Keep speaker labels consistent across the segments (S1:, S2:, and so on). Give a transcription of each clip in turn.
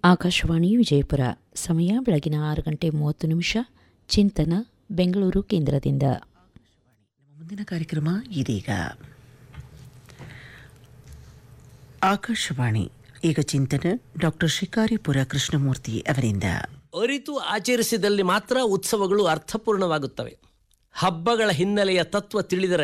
S1: ಆಕಾಶವಾಣಿ ವಿಜಯಪುರ ಸಮಯ ಬೆಳಗಿನ ಆರು ಗಂಟೆ ಮೂವತ್ತು ನಿಮಿಷ ಚಿಂತನ ಬೆಂಗಳೂರು ಕೇಂದ್ರದಿಂದ
S2: ನಮ್ಮ ಮುಂದಿನ ಕಾರ್ಯಕ್ರಮ ಇದೀಗ ಆಕಾಶವಾಣಿ ಈಗ ಚಿಂತನ ಡಾಕ್ಟರ್ ಶಿಕಾರಿಪುರ ಕೃಷ್ಣಮೂರ್ತಿ ಅವರಿಂದ
S3: ಅರಿತು ಆಚರಿಸಿದಲ್ಲಿ ಮಾತ್ರ ಉತ್ಸವಗಳು ಅರ್ಥಪೂರ್ಣವಾಗುತ್ತವೆ ಹಬ್ಬಗಳ ಹಿನ್ನೆಲೆಯ ತತ್ವ ತಿಳಿದರೆ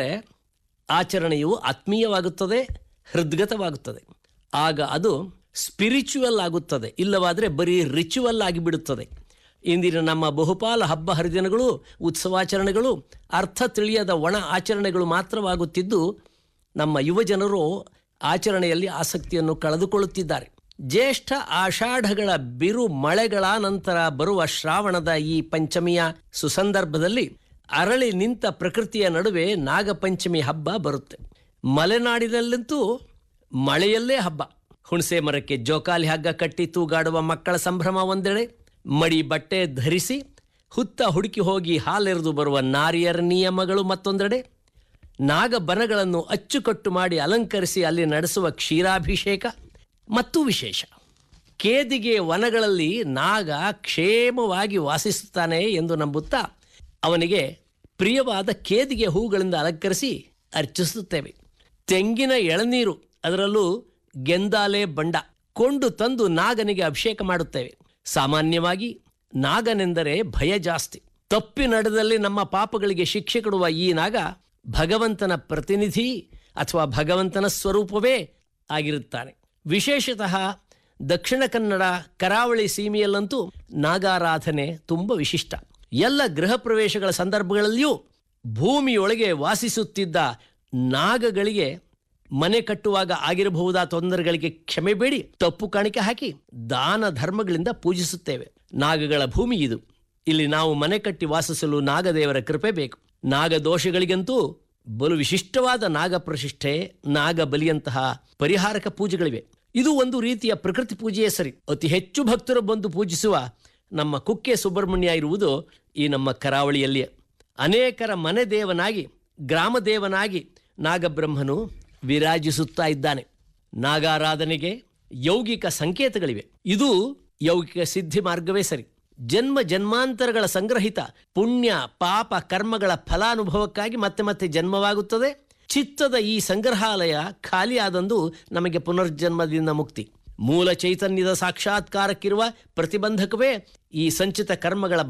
S3: ಆಚರಣೆಯು ಆತ್ಮೀಯವಾಗುತ್ತದೆ ಹೃದ್ಗತವಾಗುತ್ತದೆ ಆಗ ಅದು ಸ್ಪಿರಿಚುವಲ್ ಆಗುತ್ತದೆ ಇಲ್ಲವಾದರೆ ಬರೀ ರಿಚುವಲ್ ಆಗಿಬಿಡುತ್ತದೆ ಇಂದಿನ ನಮ್ಮ ಬಹುಪಾಲ ಹಬ್ಬ ಹರಿದಿನಗಳು ಉತ್ಸವಾಚರಣೆಗಳು ಅರ್ಥ ತಿಳಿಯದ ಒಣ ಆಚರಣೆಗಳು ಮಾತ್ರವಾಗುತ್ತಿದ್ದು ನಮ್ಮ ಯುವಜನರು ಆಚರಣೆಯಲ್ಲಿ ಆಸಕ್ತಿಯನ್ನು ಕಳೆದುಕೊಳ್ಳುತ್ತಿದ್ದಾರೆ ಜ್ಯೇಷ್ಠ ಆಷಾಢಗಳ ಬಿರು ಮಳೆಗಳ ನಂತರ ಬರುವ ಶ್ರಾವಣದ ಈ ಪಂಚಮಿಯ ಸುಸಂದರ್ಭದಲ್ಲಿ ಅರಳಿ ನಿಂತ ಪ್ರಕೃತಿಯ ನಡುವೆ ನಾಗಪಂಚಮಿ ಹಬ್ಬ ಬರುತ್ತೆ ಮಲೆನಾಡಿನಲ್ಲಂತೂ ಮಳೆಯಲ್ಲೇ ಹಬ್ಬ ಹುಣಸೆ ಮರಕ್ಕೆ ಜೋಕಾಲಿ ಹಗ್ಗ ಕಟ್ಟಿ ತೂಗಾಡುವ ಮಕ್ಕಳ ಸಂಭ್ರಮ ಒಂದೆಡೆ ಮಡಿ ಬಟ್ಟೆ ಧರಿಸಿ ಹುತ್ತ ಹುಡುಕಿ ಹೋಗಿ ಹಾಲೆರೆದು ಬರುವ ನಾರಿಯರ ನಿಯಮಗಳು ಮತ್ತೊಂದೆಡೆ ನಾಗಬನಗಳನ್ನು ಅಚ್ಚುಕಟ್ಟು ಮಾಡಿ ಅಲಂಕರಿಸಿ ಅಲ್ಲಿ ನಡೆಸುವ ಕ್ಷೀರಾಭಿಷೇಕ ಮತ್ತು ವಿಶೇಷ ಕೇದಿಗೆ ವನಗಳಲ್ಲಿ ನಾಗ ಕ್ಷೇಮವಾಗಿ ವಾಸಿಸುತ್ತಾನೆ ಎಂದು ನಂಬುತ್ತಾ ಅವನಿಗೆ ಪ್ರಿಯವಾದ ಕೇದಿಗೆ ಹೂಗಳಿಂದ ಅಲಂಕರಿಸಿ ಅರ್ಚಿಸುತ್ತೇವೆ ತೆಂಗಿನ ಎಳನೀರು ಅದರಲ್ಲೂ ಗೆಂದಾಲೆ ಬಂಡ ಕೊಂಡು ತಂದು ನಾಗನಿಗೆ ಅಭಿಷೇಕ ಮಾಡುತ್ತೇವೆ ಸಾಮಾನ್ಯವಾಗಿ ನಾಗನೆಂದರೆ ಭಯ ಜಾಸ್ತಿ ತಪ್ಪಿ ನಡೆದಲ್ಲಿ ನಮ್ಮ ಪಾಪಗಳಿಗೆ ಶಿಕ್ಷೆ ಕೊಡುವ ಈ ನಾಗ ಭಗವಂತನ ಪ್ರತಿನಿಧಿ ಅಥವಾ ಭಗವಂತನ ಸ್ವರೂಪವೇ ಆಗಿರುತ್ತಾನೆ ವಿಶೇಷತಃ ದಕ್ಷಿಣ ಕನ್ನಡ ಕರಾವಳಿ ಸೀಮೆಯಲ್ಲಂತೂ ನಾಗಾರಾಧನೆ ತುಂಬ ವಿಶಿಷ್ಟ ಎಲ್ಲ ಗೃಹ ಪ್ರವೇಶಗಳ ಸಂದರ್ಭಗಳಲ್ಲಿಯೂ ಭೂಮಿಯೊಳಗೆ ವಾಸಿಸುತ್ತಿದ್ದ ನಾಗಗಳಿಗೆ ಮನೆ ಕಟ್ಟುವಾಗ ಆಗಿರಬಹುದಾದ ತೊಂದರೆಗಳಿಗೆ ಕ್ಷಮೆ ಬೇಡಿ ತಪ್ಪು ಕಾಣಿಕೆ ಹಾಕಿ ದಾನ ಧರ್ಮಗಳಿಂದ ಪೂಜಿಸುತ್ತೇವೆ ನಾಗಗಳ ಭೂಮಿ ಇದು ಇಲ್ಲಿ ನಾವು ಮನೆ ಕಟ್ಟಿ ವಾಸಿಸಲು ನಾಗದೇವರ ಕೃಪೆ ಬೇಕು ನಾಗದೋಷಗಳಿಗಂತೂ ಬಲು ವಿಶಿಷ್ಟವಾದ ನಾಗ ಪ್ರತಿಷ್ಠೆ ನಾಗ ಬಲಿಯಂತಹ ಪರಿಹಾರಕ ಪೂಜೆಗಳಿವೆ ಇದು ಒಂದು ರೀತಿಯ ಪ್ರಕೃತಿ ಪೂಜೆಯೇ ಸರಿ ಅತಿ ಹೆಚ್ಚು ಭಕ್ತರು ಬಂದು ಪೂಜಿಸುವ ನಮ್ಮ ಕುಕ್ಕೆ ಸುಬ್ರಹ್ಮಣ್ಯ ಇರುವುದು ಈ ನಮ್ಮ ಕರಾವಳಿಯಲ್ಲಿಯೇ ಅನೇಕರ ಮನೆ ದೇವನಾಗಿ ಗ್ರಾಮ ದೇವನಾಗಿ ನಾಗಬ್ರಹ್ಮನು ವಿರಾಜಿಸುತ್ತಾ ಇದ್ದಾನೆ ನಾಗಾರಾಧನೆಗೆ ಯೌಗಿಕ ಸಂಕೇತಗಳಿವೆ ಇದು ಯೌಗಿಕ ಸಿದ್ಧಿ ಮಾರ್ಗವೇ ಸರಿ ಜನ್ಮ ಜನ್ಮಾಂತರಗಳ ಸಂಗ್ರಹಿತ ಪುಣ್ಯ ಪಾಪ ಕರ್ಮಗಳ ಫಲಾನುಭವಕ್ಕಾಗಿ ಮತ್ತೆ ಮತ್ತೆ ಜನ್ಮವಾಗುತ್ತದೆ ಚಿತ್ತದ ಈ ಸಂಗ್ರಹಾಲಯ ಖಾಲಿಯಾದಂದು ನಮಗೆ ಪುನರ್ಜನ್ಮದಿಂದ ಮುಕ್ತಿ ಮೂಲ ಚೈತನ್ಯದ ಸಾಕ್ಷಾತ್ಕಾರಕ್ಕಿರುವ ಪ್ರತಿಬಂಧಕವೇ ಈ ಸಂಚಿತ ಕರ್ಮಗಳ